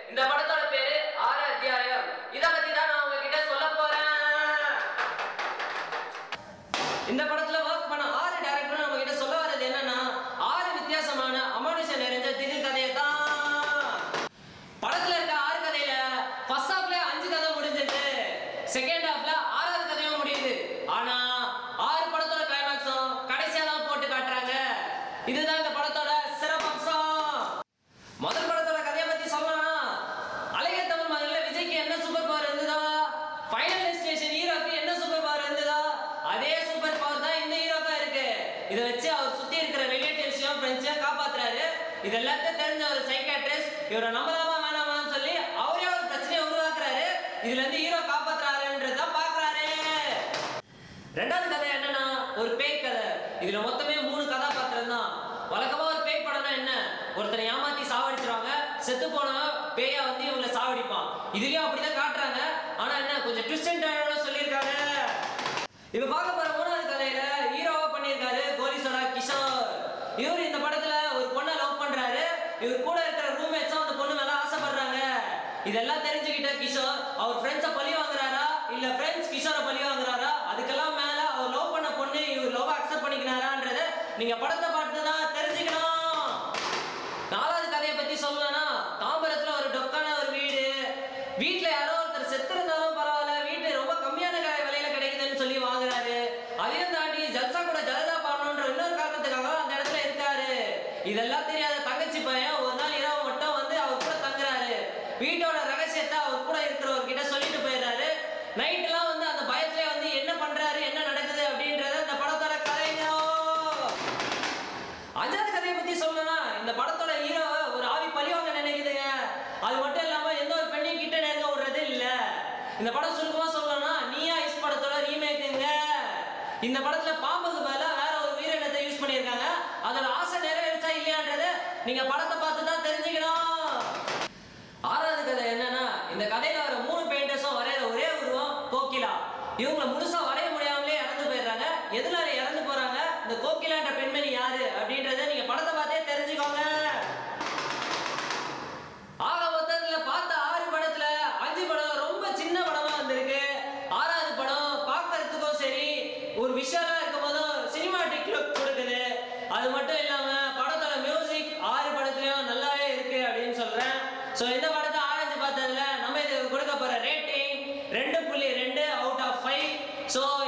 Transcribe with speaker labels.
Speaker 1: இந்த படத்தோட பேரு ஆறு அத்தியாயம் இத பத்தி தான் நான் உங்ககிட்ட சொல்ல போறேன் இந்த படத்துல ஒர்க் பண்ண ஆறு டேரக்டரும் நம்ம கிட்ட சொல்ல வர்றது என்னன்னா ஆறு வித்தியாசமான அமானுஷம் நிறைஞ்ச திகில் கதையை தான் படத்துல இருக்க ஆறு கதையில ஃபர்ஸ்ட் ஹாஃப்ல அஞ்சு கதை முடிஞ்சது செகண்ட் ஹாஃப்ல ஆறாவது கதையும் முடியுது ஆனா ஆறு படத்தோட கிளைமேக்ஸும் கடைசியா தான் போட்டு காட்டுறாங்க இதுதான் இந்த படத்தோட சிறப்பம்சம் முதல் படத்தோட கதையை பத்தி சொல்லலாம் அழகிய தமிழ் மகன்ல விஜய்க்கு என்ன சூப்பர் பவர் இருந்ததா ஃபைனல் டெஸ்டினேஷன் ஹீரோக்கு என்ன சூப்பர் பவர் இருந்ததா அதே சூப்பர் பவர் தான் இந்த ஹீரோக்கா இருக்கு இதை வச்சு அவர் சுத்தி இருக்கிற ரிலேட்டிவ்ஸையும் ஃப்ரெண்ட்ஸையும் காப்பாத்துறாரு இது எல்லாத்தையும் தெரிஞ்ச ஒரு சைக்காட்ரிஸ்ட் இவரை நம்பலாமா வேணாமான்னு சொல்லி அவரே ஒரு பிரச்சனையை உருவாக்குறாரு இதுல இருந்து ஹீரோ காப்பாத்துறாருன்றத பாக்குறாரு ரெண்டாவது கதை என்னன்னா ஒரு பேய் கதை இதுல மொத்தமே மூணு கதாபாத்திரம் தான் வழக்கமா ஒரு பேய் படம்னா என்ன ஒருத்தனை ஏமாத்தி சாவடிச்சிருவாங்க செத்து போனவன் பேயா வந்து இவங்களை சாவடிப்பான் இதுலயும் அப்படிதான் காட்டுறாங்க ஆனா என்ன கொஞ்சம் ட்விஸ்ட் அண்ட் சொல்லியிருக்காங்க இப்ப பார்க்க போற மூணாவது கதையில ஹீரோவா பண்ணியிருக்காரு கோலிசோடா கிஷோர் இவர் இந்த படத்துல ஒரு பொண்ணை லவ் பண்றாரு இவர் கூட இருக்கிற ரூம்மேட்ஸும் அந்த பொண்ணு மேல ஆசைப்படுறாங்க இதெல்லாம் தெரிஞ்சுக்கிட்ட கிஷோர் அவர் ஃப்ரெண்ட்ஸை பழி வாங்குறாரா இல்ல ஃப்ரெண்ட்ஸ் கிஷோரை பழி வாங்குறாரா அதுக்கெல்லாம் மேல அவர் லவ் பண்ண பொண்ணு இவர் லவ் அக்செப்ட் பண்ணிக்கிறாரான்றத நீங்க படத்தை பார்த்து தான் தெரிஞ்சுக்கணும் நாலாவது கதையை பத்தி சொல்லணும்னா தாம்பரத்துல ஒரு டொக்கான ஒரு வீடு வீட்ல யாரோ ஒருத்தர் செத்து இருந்தாலும் பரவாயில்ல வீட்டு ரொம்ப கம்மியான க- விலையில கிடைக்குதுன்னு சொல்லி வாங்குறாரு அதையும் தாண்டி ஜல்சா கூட ஜலதா பாடணுன்ற இன்னொரு காரணத்துக்காக அந்த இடத்துல இருக்காரு இதெல்லாம் தெரியாத தங்கச்சி பையன் ஒரு நாள் இரவு மட்டும் வந்து அவர் கூட தங்குறாரு வீட்டோட ரகசியத்தை அவர் கூட இருக்கிறவர்கிட்ட சொல்லிட்டு போயிடுறாரு நைட்லாம் வந்து அந்த பயத்திலே வந்து என்ன பண்றாரு என்ன நடக்குது அப்படின்றத இந்த படத்தோட கதைங்க அஞ்சாவது கதையை பத்தி சொல்லணும்னா இந்த படத்தோட ஹீரோ ஒரு ஆவி பழிவாங்க நினைக்குதுங்க அது மட்டும் இல்லாம எந்த ஒரு பெண்ணையும் கிட்ட நெருங்க விடுறது இல்ல இந்த படம் சுருக்கமா சொல்லணும்னா நீயா இஸ் படத்தோட ரீமேக்குங்க இந்த படத்துல பாம்புக்கு பதிலா வேற ஒரு உயிரினத்தை யூஸ் பண்ணியிருக்காங்க அதோட ஆசை நிறைவேறிச்சா இல்லையான்றத நீங்க படத்தை பார்த்து தான் தெரிஞ்சுக்கணும் ஆறாவது கதை என்னன்னா இந்த கதையில வர மூணு பெயிண்டர்ஸும் வரைகிற ஒரே உருவம் கோகிலா இவங்கள முழுசா வரைய முடியாமலே இறந்து போயிடுறாங்க எதுனால இறந்து போறாங்க இந்த கோகிலான்ற பெண்மணி யாரு அப்படின்றத நீங்க படத்தை பார்த்தே தெரிஞ்சுக்கோங்க ஆக மொத்தத்துல பார்த்த ஆறு படத்துல அஞ்சு படம் ரொம்ப சின்ன படமா வந்திருக்கு ஆறாவது படம் பார்க்கறதுக்கும் சரி ஒரு விஷயலா இருக்கும் போதும் சினிமாட்டிக் லுக் கொடுக்குது அது மட்டும் இல்லாம படத்தோட மியூசிக் ஆறு படத்துலயும் நல்லாவே இருக்கு அப்படின்னு சொல்றேன் ஸோ இந்த படத்தை ஆராய்ச்சி பார்த்ததுல நம்ம இதுக்கு கொடுக்க போற ரேட்டிங் ரெண்டு புள்ளி ரெண்டு அவுட் ஆஃப் ஃபைவ் ஸோ